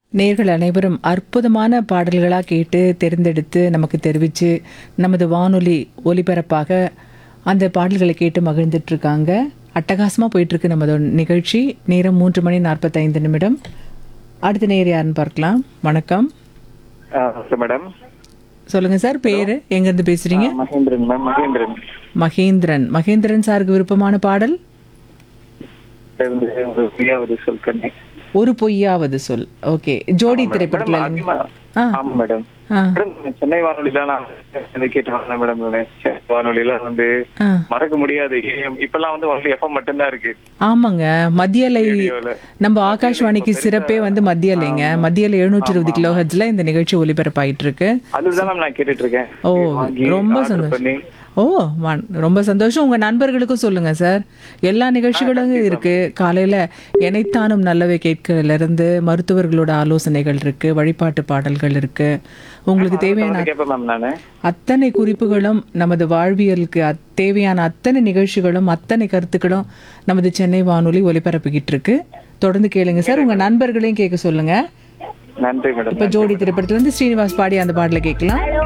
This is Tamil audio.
நேர்கள் அனைவரும் அற்புதமான பாடல்களாக கேட்டு தேர்ந்தெடுத்து நமக்கு தெரிவித்து நமது வானொலி ஒலிபரப்பாக அந்த பாடல்களை கேட்டு மகிழ்ந்துட்டு இருக்காங்க அட்டகாசமாக போயிட்டுருக்கு நமது நிகழ்ச்சி நேரம் மூன்று மணி நாற்பத்தைந்து நிமிடம் அடுத்த நேர் யாருன்னு பார்க்கலாம் வணக்கம் மேடம் சொல்லுங்கள் சார் பேர் எங்கேருந்து பேசுகிறீங்க மகேந்திரன் மேம் மகேந்திரன் மகேந்திரன் மகேந்திரன் சாருக்கு விருப்பமான பாடல் இருந்து ஒரு பிரியாவது சொல் கண்ணே ஒரு பொய்யாவது சொல் ஓகே ஜோடி திரைப்படத்தில் அதிகமா ஆ ஆமா மேடம் ஆ மேடம் சென்னை வானொலியில நான் வந்து கேட்டு வந்தேன் மேடம் நானு. சென்னை வானொலியில வந்து ஆ மறக்க முடியாது AM இப்பெல்லாம் வந்து ஒன்லி எஃப்எம் மட்டும்தான் இருக்கு ஆமாங்க மத்தியலை ரேடியோல நம்ம ஆகாஷ்வாணிக்கு சிறப்பே வந்து மத்தியலைங்க மத்தியல எழுநூற்றி இருபது கிலோ ஹெட்ஸ்ல இந்த நிகழ்ச்சி ஒலிபரப்பாயிட்டு இருக்கு அதுதான் மேம் நான் கேட்டுட்டு இருக்கேன் ஓ வாங்கி ரொம்ப order சந்தோஷம் பண்ணி ஓ வான்- ரொம்ப சந்தோஷம் உங்க நண்பர்களுக்கும் சொல்லுங்க சார் எல்லா நிகழ்ச்சிகளும் இருக்கு காலையில எனைத்தானும் நல்லவை கேட்கறதுல இருந்து மருத்துவர்களோட ஆலோசனைகள் இருக்கு வழிபாட்டு பாடல்கள் இருக்கு உங்களுக்கு தேவையான வந்து கேட்பேன் மேம் நானு அத்தனை குறிப்புகளும் நமது வாழ்வியலுக்கு அத்- தேவையான அத்தனை நிகழ்ச்சிகளும் அத்தனை கருத்துக்களும் நமது சென்னை வானொலி ஒலிபரப்பிக்கிட்டு இருக்கு தொடர்ந்து கேளுங்க சார் உங்க நண்பர்களையும் கேட்க சொல்லுங்க நன்றி மேடம் இப்ப ஜோடி திரைப்படத்துல இருந்து ஸ்ரீனிவாஸ் பாடி அந்த பாடலை கேட்கலாம்